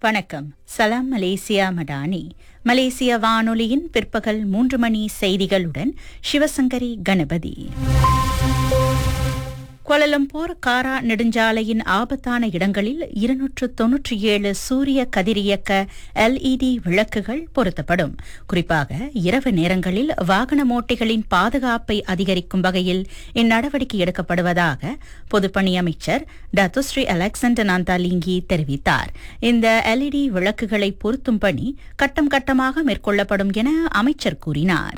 வணக்கம் சலாம் மலேசியா மடானி மலேசிய வானொலியின் பிற்பகல் மூன்று மணி செய்திகளுடன் சிவசங்கரி கணபதி கோலலம்பூர் காரா நெடுஞ்சாலையின் ஆபத்தான இடங்களில் இருநூற்று தொன்னூற்றி ஏழு சூரிய கதிரியக்க எல்இடி விளக்குகள் பொருத்தப்படும் குறிப்பாக இரவு நேரங்களில் வாகன ஓட்டிகளின் பாதுகாப்பை அதிகரிக்கும் வகையில் இந்நடவடிக்கை எடுக்கப்படுவதாக பொதுப்பணி அமைச்சர் டத்துஸ்ரீ அலெக்சாண்டர் நாந்தாலிங்கி தெரிவித்தார் இந்த எல்இடி விளக்குகளை பொருத்தும் பணி கட்டம் கட்டமாக மேற்கொள்ளப்படும் என அமைச்சர் கூறினார்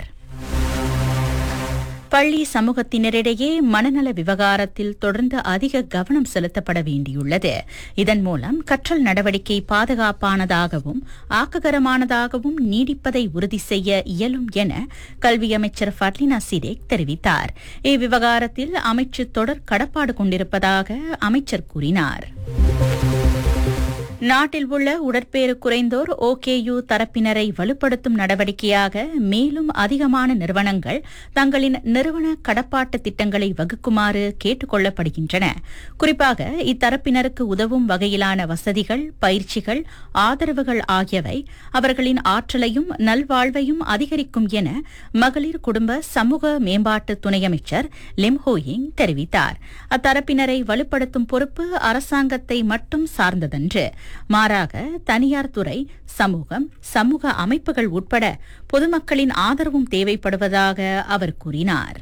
பள்ளி சமூகத்தினரிடையே மனநல விவகாரத்தில் தொடர்ந்து அதிக கவனம் செலுத்தப்பட வேண்டியுள்ளது இதன் மூலம் கற்றல் நடவடிக்கை பாதுகாப்பானதாகவும் ஆக்ககரமானதாகவும் நீடிப்பதை உறுதி செய்ய இயலும் என கல்வி அமைச்சர் ஃபட்லினா சிரேக் தெரிவித்தார் இவ்விவகாரத்தில் அமைச்சு தொடர் கடப்பாடு கொண்டிருப்பதாக அமைச்சர் கூறினார் நாட்டில் உள்ள உடற்பேறு குறைந்தோர் ஓகேயு தரப்பினரை வலுப்படுத்தும் நடவடிக்கையாக மேலும் அதிகமான நிறுவனங்கள் தங்களின் நிறுவன கடப்பாட்டு திட்டங்களை வகுக்குமாறு கேட்டுக் கொள்ளப்படுகின்றன குறிப்பாக இத்தரப்பினருக்கு உதவும் வகையிலான வசதிகள் பயிற்சிகள் ஆதரவுகள் ஆகியவை அவர்களின் ஆற்றலையும் நல்வாழ்வையும் அதிகரிக்கும் என மகளிர் குடும்ப சமூக மேம்பாட்டு துணை அமைச்சர் லிம் ஹோயிங் தெரிவித்தார் அத்தரப்பினரை வலுப்படுத்தும் பொறுப்பு அரசாங்கத்தை மட்டும் சார்ந்ததன்று மாறாக தனியார் துறை சமூகம் சமூக அமைப்புகள் உட்பட பொதுமக்களின் ஆதரவும் தேவைப்படுவதாக அவர் கூறினார்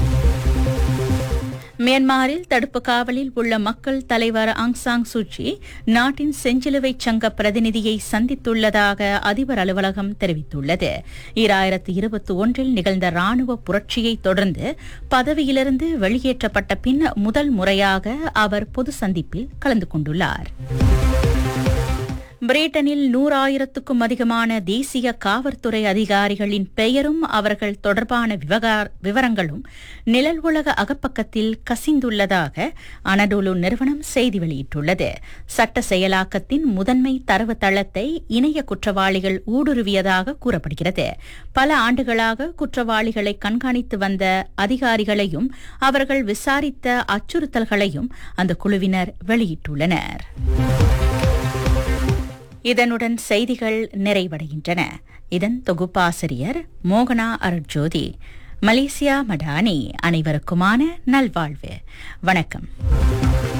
மியான்மரில் தடுப்பு காவலில் உள்ள மக்கள் தலைவர் ஆங் சாங் சூச்சி நாட்டின் செஞ்சிலுவை சங்க பிரதிநிதியை சந்தித்துள்ளதாக அதிபர் அலுவலகம் தெரிவித்துள்ளது ஈராயிரத்து இருபத்தி ஒன்றில் நிகழ்ந்த ராணுவ புரட்சியை தொடர்ந்து பதவியிலிருந்து வெளியேற்றப்பட்ட பின் முதல் முறையாக அவர் பொது சந்திப்பில் கலந்து கொண்டுள்ளார் பிரிட்டனில் நூறாயிரத்துக்கும் அதிகமான தேசிய காவல்துறை அதிகாரிகளின் பெயரும் அவர்கள் தொடர்பான விவரங்களும் நிழல் உலக அகப்பக்கத்தில் கசிந்துள்ளதாக அனடோலு நிறுவனம் செய்தி வெளியிட்டுள்ளது சட்ட செயலாக்கத்தின் முதன்மை தரவு தளத்தை இணைய குற்றவாளிகள் ஊடுருவியதாக கூறப்படுகிறது பல ஆண்டுகளாக குற்றவாளிகளை கண்காணித்து வந்த அதிகாரிகளையும் அவர்கள் விசாரித்த அச்சுறுத்தல்களையும் அந்த குழுவினர் வெளியிட்டுள்ளனர் இதனுடன் செய்திகள் நிறைவடைகின்றன இதன் தொகுப்பாசிரியர் மோகனா அருட்ஜோதி மலேசியா மடானி அனைவருக்குமான நல்வாழ்வு வணக்கம்